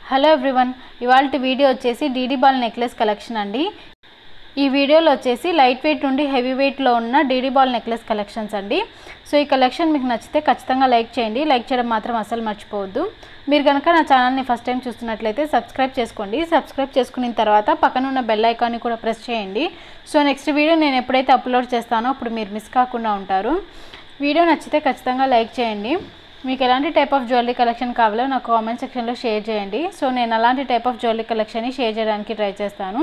hello everyone ఇవాళ video వచ్చేసి DD ball necklace collection అండి ఈ వీడియోలో వచ్చేసి లైట్ వెయిట్ నుండి హెవీ వెయిట్లో ఉన్న డీడీ బాల్ నెక్లెస్ కలెక్షన్స్ అండి సో ఈ కలెక్షన్ మీకు నచ్చితే ఖచ్చితంగా లైక్ చేయండి లైక్ చేయడం మాత్రం అసలు మర్చిపోవద్దు మీరు కనుక నా ఛానల్ని ఫస్ట్ టైం చూస్తున్నట్లయితే సబ్స్క్రైబ్ చేసుకోండి సబ్స్క్రైబ్ చేసుకున్న తర్వాత పక్కన ఉన్న బెల్ ఐకాన్ని కూడా ప్రెస్ చేయండి సో నెక్స్ట్ వీడియో నేను ఎప్పుడైతే అప్లోడ్ చేస్తానో అప్పుడు మీరు మిస్ కాకుండా ఉంటారు వీడియో నచ్చితే ఖచ్చితంగా లైక్ చేయండి మీకు ఎలాంటి టైప్ ఆఫ్ జ్యువెలరీ కలెక్షన్ కావాలో నాకు కామెంట్ సెక్షన్లో షేర్ చేయండి సో నేను అలాంటి టైప్ ఆఫ్ జ్యువెలరీ కలెక్షన్ని షేర్ చేయడానికి ట్రై చేస్తాను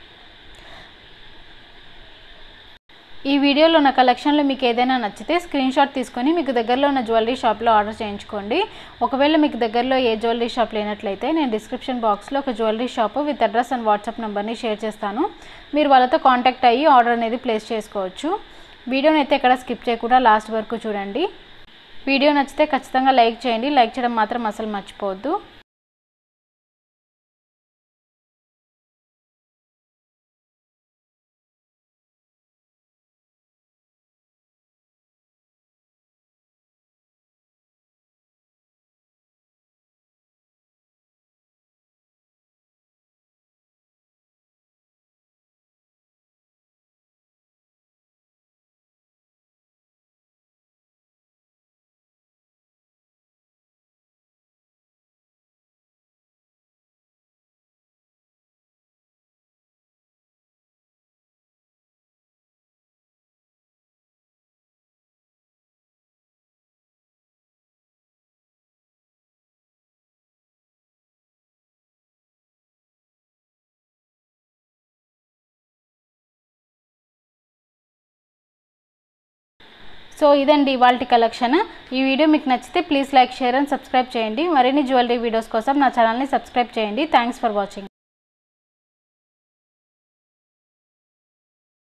ఈ వీడియోలో ఉన్న కలెక్షన్లో మీకు ఏదైనా నచ్చితే స్క్రీన్ షాట్ తీసుకొని మీకు దగ్గరలో ఉన్న జ్యువెలరీ షాప్లో ఆర్డర్ చేయించుకోండి ఒకవేళ మీకు దగ్గరలో ఏ జ్యువెలరీ షాప్ లేనట్లయితే నేను డిస్క్రిప్షన్ బాక్స్లో ఒక jewellery shop with address and WhatsApp నెంబర్ని షేర్ చేస్తాను మీరు వాళ్ళతో కాంటాక్ట్ అయ్యి ఆర్డర్ అనేది ప్లేస్ చేసుకోవచ్చు వీడియోని అయితే ఎక్కడ స్కిప్ చేయకుండా లాస్ట్ వరకు చూడండి వీడియో నచ్చితే ఖచ్చితంగా లైక్ చేయండి లైక్ చేయడం మాత్రం అసలు మర్చిపోవద్దు సో ఇదండి ఇవాళ కలెక్షన్ ఈ వీడియో మీకు నచ్చితే please like share and subscribe చేయండి మరిన్ని జ్యువెలరీ వీడియోస్ కోసం నా ఛానల్ని సబ్స్క్రైబ్ చేయండి థ్యాంక్స్ ఫర్ వాచింగ్